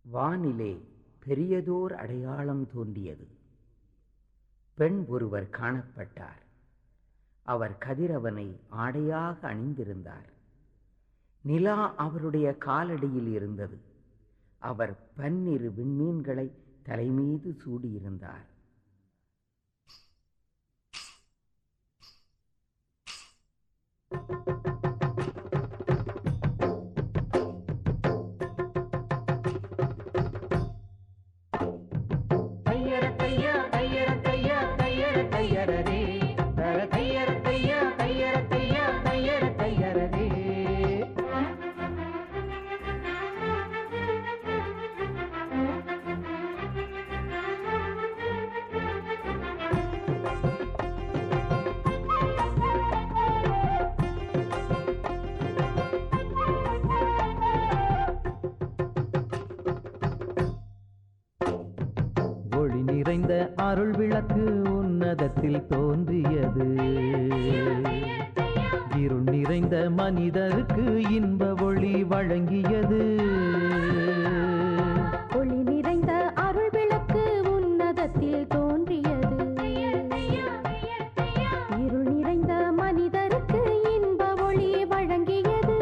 வானிலே பெரியதோர் அடையாளம் தோன்றியது பெண் ஒருவர் காணப்பட்டார் அவர் கதிரவனை ஆடையாக அணிந்திருந்தார் நிலா அவருடைய காலடியில் இருந்தது அவர் பன்னிரு விண்மீன்களை தலைமீது சூடியிருந்தார் தையர தையா தையர தையா தையர தையரரே தர தையர தையா தையர தையா தையர தையரரே ஒளி நிறைந்த அருள் விளக்கு உன்னதத்தில் தோன்றியது இருள் நிறைந்த மனிதருக்கு இன்ப ஒளி வழங்கியது ஒளி நிறைந்த அருள் விளக்கு உன்னதத்தில் தோன்றியது இருள் நிறைந்த மனிதருக்கு இன்ப ஒளி வழங்கியது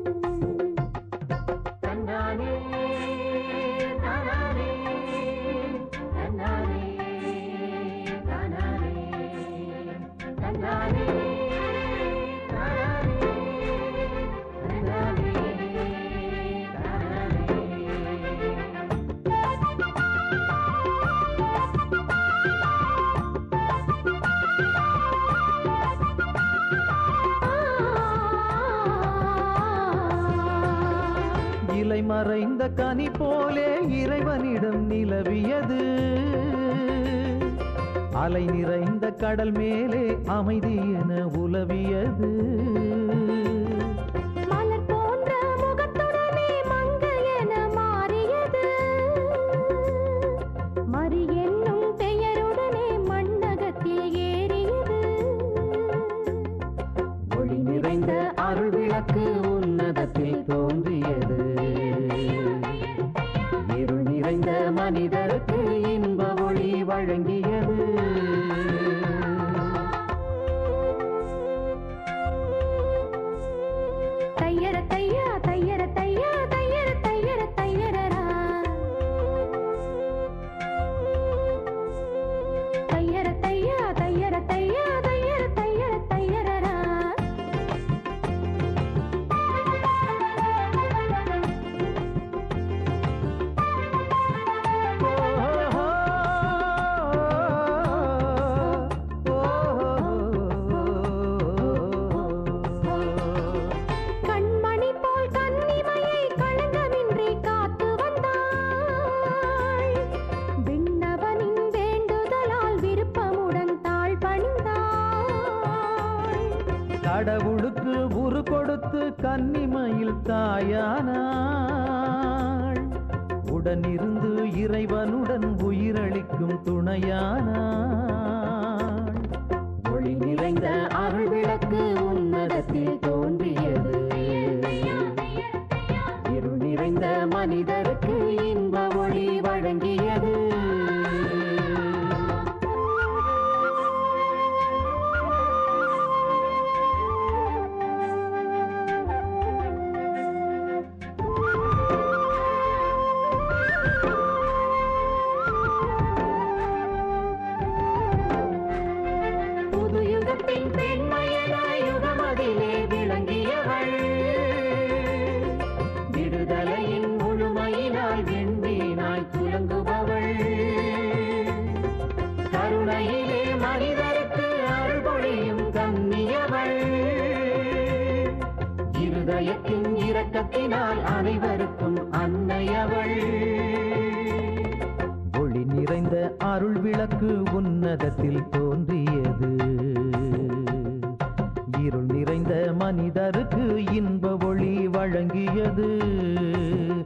தன்னானே தானானே தன்னானே தானானே தன்னானே தானானே தன்னானே தானானே இலை மறைந்த கனி போலே இறைவனிடம் நிலவியது அலை நிறைந்த கடல் மேலே அமைதி என உலவியது மலர் போன்ற முகத்துடனே மங்கை என மாறியது மரி என்னும் பெயருடனே மண்ணகத்தில் ஏறியது ஒளி நிறைந்த அருள் விளக்கு உன்னதத்தில் தோன்றியது இருள் நிறைந்த மனிதருக்கு இன்ப ஒளி வழங்கியது தையர தையா தையர தையா தையர தையர தையரரா தையர தையா தையர தையா தையர தையர தையரரா கண்மணி போல் கன்னிமையை களங்கமின்றி காத்து வந்தாள் விண்ணவனின் வேண்டுதலால் விருப்பமுடன் தாழ் பணிந்தாள் கடவுளுக்கு உரு கொடுத்து கன்னிமையில் தாயானாள் உடனிருந்து இறைவனுடன் உயிரளிக்கும் துணையானாள் ஒளி நிறைந்த அருள் விளக்கு உன்னதத்தில் தோன்றியது இருள் நிறைந்த மனிதருக்கு இன்ப ஒளி வழங்கியது புது யுகத்தின் பெண்மையன யுகமதிலே விளங்கியவள் விடுதலையின் முழுமையினால் வெண்மீனாய் துலங்குபவள் கருணையிலே மனிதருக்கு அருள் பொழியும் கண்ணியவள் இருதயத்தின் இரக்கத்தினால் அனைவருக்கும் அன்னையவள் ஒளி நிறைந்த அருள் விளக்கு உன்னதத்தில் தோன்றியது இருள் நிறைந்த மனிதருக்கு இன்ப ஒளி வழங்கியது